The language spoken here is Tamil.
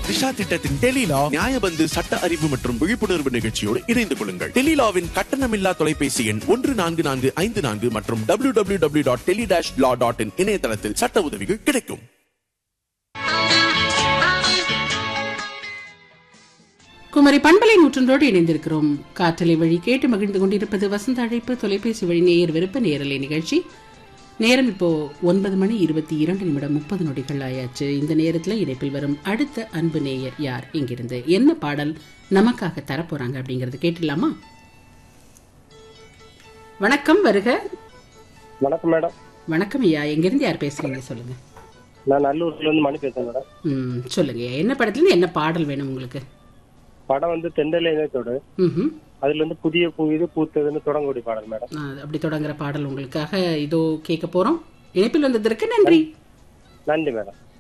திஷா திட்டத்தின் டெலிலா நியாயபந்து சட்ட அறிவு மற்றும் விழிப்புணர்வு நிகழ்ச்சியோடு இணைந்து கொள்ளுங்கள் டெலிலாவின் கட்டணமில்லா தொலைபேசி எண் ஒன்று நான்கு நான்கு ஐந்து நான்கு மற்றும் W W W dot tele dash law dot in இணையதளத்தில் சட்ட உதவிகள் கிடைக்கும் குமரி பண்பலை நூற்றொன்றோடு இணைந்திருக்கிறோம் காற்றலை வழி கேட்டு மகிழ்ந்து கொண்டிருப்பது வசந்த அழைப்பு தொலைபேசி வழி நேயர் விருப்ப நேரலை நிகழ்ச்சி நேரம் இப்போ ஒன்பது மணி இருபத்தி இரண்டு நிமிடம் முப்பது நொடிகள் ஆயாச்சு இந்த நேரத்தில் இணைப்பில் வரும் அடுத்த அன்பு நேயர் யார் இங்கிருந்து என்ன பாடல் நமக்காக தரப்போறாங்க அப்படிங்கறது கேட்டுடலாமா வணக்கம் வருக வணக்கம் மேடம் வணக்கம் ஐயா எங்கிருந்து யார் பேசுறீங்க சொல்லுங்க நான் நல்லூர்ல இருந்து மணி பேசுறேன் மேடம் ம் சொல்லுங்க ஐயா. என்ன படத்துல இருந்து என்ன பாடல் வேணும் உங்களுக்கு படம் வந்து தெண்டலை இணையத்தோடு ம் அதுல இருந்து புதிய பூ இது பூத்ததுன்னு தொடங்கக்கூடிய பாடல் மேடம் ஆ, அப்படி தொடங்குற பாடல் உங்களுக்காக இதோ கேட்க போறோம் இணைப்பில் வந்ததற்கு நன்றி நன்றி மேடம்